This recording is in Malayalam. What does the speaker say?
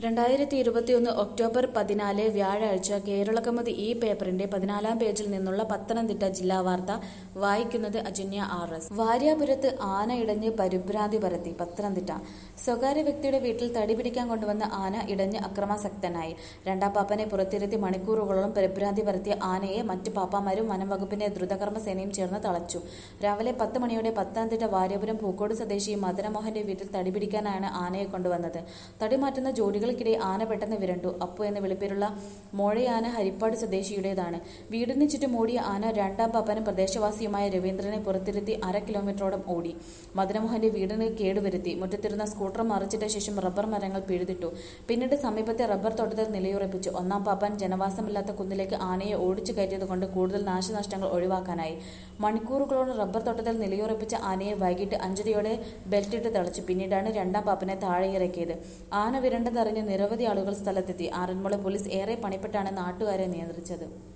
രണ്ടായിരത്തി ഇരുപത്തിയൊന്ന് ഒക്ടോബർ പതിനാല് വ്യാഴാഴ്ച കേരളകൗമുദി ഈ പേപ്പറിന്റെ പതിനാലാം പേജിൽ നിന്നുള്ള പത്തനംതിട്ട ജില്ലാ വാർത്ത വായിക്കുന്നത് അജന്യ ആർ എസ് വാര്യാപുരത്ത് ആന ഇടഞ്ഞ് പരിഭ്രാന്തി പരത്തി പത്തനംതിട്ട സ്വകാര്യ വ്യക്തിയുടെ വീട്ടിൽ തടി പിടിക്കാൻ കൊണ്ടുവന്ന ആന ഇടഞ്ഞ് അക്രമാസക്തനായി രണ്ടാം പാപ്പനെ പുറത്തിരുത്തി മണിക്കൂറുകളോളം പരിഭ്രാന്തി പരത്തിയ ആനയെ മറ്റു പാപ്പാമാരും വനം വകുപ്പിന്റെ ദ്രുതകർമ്മ സേനയും ചേർന്ന് തളച്ചു രാവിലെ പത്ത് മണിയോടെ പത്തനംതിട്ട വാര്യപുരം പൂക്കോട് സ്വദേശി മദനമോഹന്റെ വീട്ടിൽ തടി പിടിക്കാനാണ് ആനയെ കൊണ്ടുവന്നത് തടി മാറ്റുന്ന ജോഡികൾക്കിടെ ആന പെട്ടെന്ന് വിരണ്ടു അപ്പു എന്ന വിളിപ്പേരുള്ള മോഴയാന ഹരിപ്പാട് സ്വദേശിയുടേതാണ് വീടിന് ചുറ്റും ഓടിയ ആന രണ്ടാം പാപ്പനും പ്രദേശവാസിയുമായ രവീന്ദ്രനെ പുറത്തിരുത്തി അര കിലോമീറ്ററോളം ഓടി മദനമോഹന്റെ വീടിന് കേടുവരുത്തി മുറ്റത്തിരുന്ന സ്കൂട്ടർ മറിച്ചിട്ട ശേഷം റബ്ബർ മരങ്ങൾ പിഴുതിട്ടു പിന്നീട് സമീപത്തെ റബ്ബർ തോട്ടത്തിൽ നിലയുറപ്പിച്ചു ഒന്നാം പാപ്പാൻ ജനവാസമില്ലാത്ത കുന്നിലേക്ക് ആനയെ ഓടിച്ചു കയറ്റിയതുകൊണ്ട് കൂടുതൽ നാശനഷ്ടങ്ങൾ ഒഴിവാക്കാനായി മണിക്കൂറുകളോളം റബ്ബർ തോട്ടത്തിൽ നിലയുറപ്പിച്ച ആനയെ വൈകിട്ട് അഞ്ചരയോടെ ബെൽറ്റിട്ട് തളച്ചു പിന്നീടാണ് രണ്ടാം പാപ്പനെ താഴെ ഇറക്കിയത് ആന വിരണ്ടെന്നറിഞ്ഞ് നിരവധി ആളുകൾ സ്ഥലത്തെത്തി ആറന്മുള പോലീസ് ഏറെ പണിപ്പെട്ടാണ് നാട്ടുകാരെ നിയന്ത്രിച്ചത്